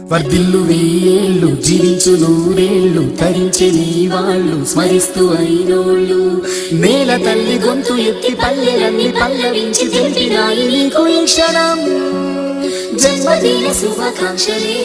వర్ధిల్లు వెయ్యేళ్ళు జీవించు నూరేళ్ళు తరించి నీ వాళ్ళు స్మరిస్తూ అయినోళ్ళు నేల తల్లి గొంతు ఎత్తి పల్లెలన్నీ పల్లవించి తెలిపినాయి నీకు ఈ క్షణం జన్మదిన శుభాకాంక్షలే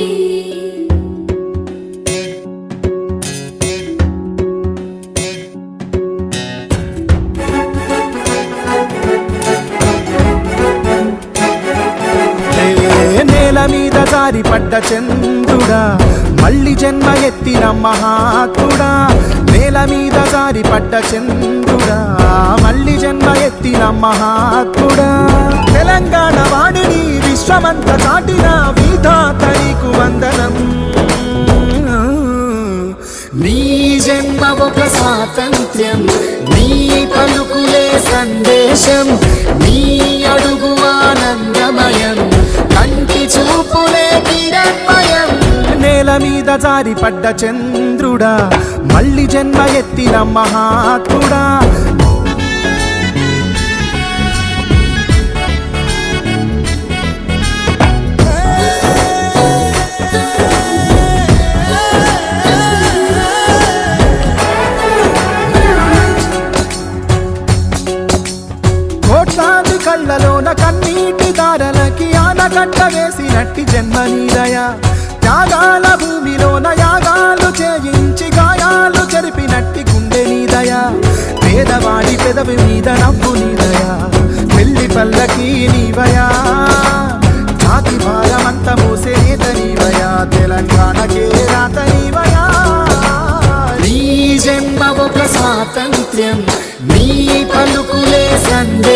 ఏ నేల మీద జారి పడ్డ చంద్రుడా మళ్ళీ జన్మ ఎత్తిన మహాత్ముడా నేల మీద జారి పడ్డ చంద్రుడా మళ్ళీ జన్మ ఎత్తిన మహాత్ముడా తెలంగాణ వాడిని విశ్వమంత చాటిన విధాత నీకు వందనం నీ జన్మ ఒక స్వాతంత్ర్యం నీ పలుకులే సందేశం నీ అడుగు ఆనందమయం కంటి చూపులే కిరణ్మయం నేల మీద జారి పడ్డ చంద్రుడా మళ్ళీ జన్మ ఎత్తిన మహాత్ముడా కోట్లాది కళ్ళలోన కన్నీటి దారలకి ఆనకట్ట వేసినట్టి జన్మ నీదయ త్యాగాల భూమిలోన యాగాలు చేయించి గాయాలు చెరిపినట్టి గుండె నీదయ పేదవాడి పెదవి మీద నవ్వు నీదయ పెళ్లి పల్లకి నీవయా జాతి భారమంత మోసే నేత నీవయా తెలంగాణకే రాత నీవయా నీ జన్మ ఒక స్వాతంత్ర్యం నీ పలుకులే సందేశం